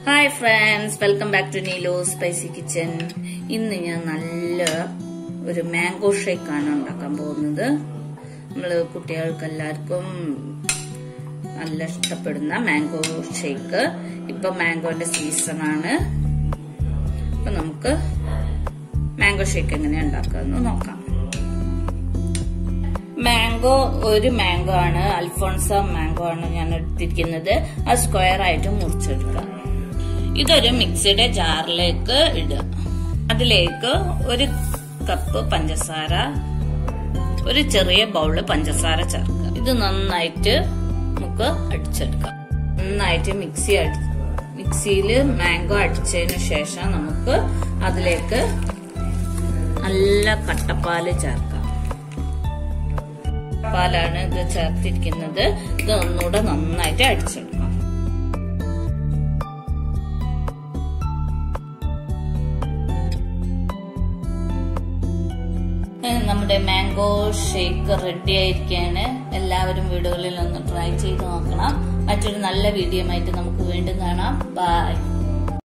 hi friends welcome back to Neelo spicy kitchen ഇന്ന് ഞാൻ നല്ല ഒരു മാംഗോ ഷേക്കാണ് ഉണ്ടാക്കാൻ പോകുന്നത് നമ്മള് കുട്ടികൾക്ക് എല്ലാവർക്കും നല്ല ഇഷ്ടപ്പെടുന്ന മാംഗോ ഷേക്ക് ഇപ്പൊ മാംഗോന്റെ സീസൺ ആണ് അപ്പൊ നമുക്ക് മാംഗോ ഷേക്ക് എങ്ങനെ ഉണ്ടാക്കാമെന്ന് നോക്കാം മാംഗോ ഒരു മാംഗോ ആണ് അൽഫോൺസ മാംഗോ ആണ് ഞാൻ എടുത്തിരിക്കുന്നത് അത് സ്ക്വയർ ആയിട്ട് മുറിച്ചെടുക്കുക ഇതൊരു മിക്സിയുടെ ജാറിലേക്ക് ഇടുക അതിലേക്ക് ഒരു കപ്പ് പഞ്ചസാര ഒരു ചെറിയ ബൗള് പഞ്ചസാര ചേർക്കുക ഇത് നന്നായിട്ട് നമുക്ക് അടിച്ചെടുക്കാം നന്നായിട്ട് മിക്സി അടി മിക്സിയിൽ മാംഗോ അടിച്ചതിന് ശേഷം നമുക്ക് അതിലേക്ക് നല്ല കട്ടപ്പാല് ചേർക്കാം പാലാണ് ഇത് ചേർത്തിരിക്കുന്നത് ഇത് ഒന്നുകൂടെ നന്നായിട്ട് അടിച്ചെടുക്കാം നമ്മുടെ മാംഗോ ഷേക്ക് റെഡി ആയിരിക്കുകയാണ് എല്ലാവരും വീടുകളിൽ ഒന്ന് ട്രൈ ചെയ്ത് നോക്കണം മറ്റൊരു നല്ല വീഡിയോ ആയിട്ട് നമുക്ക് വീണ്ടും കാണാം ബൈ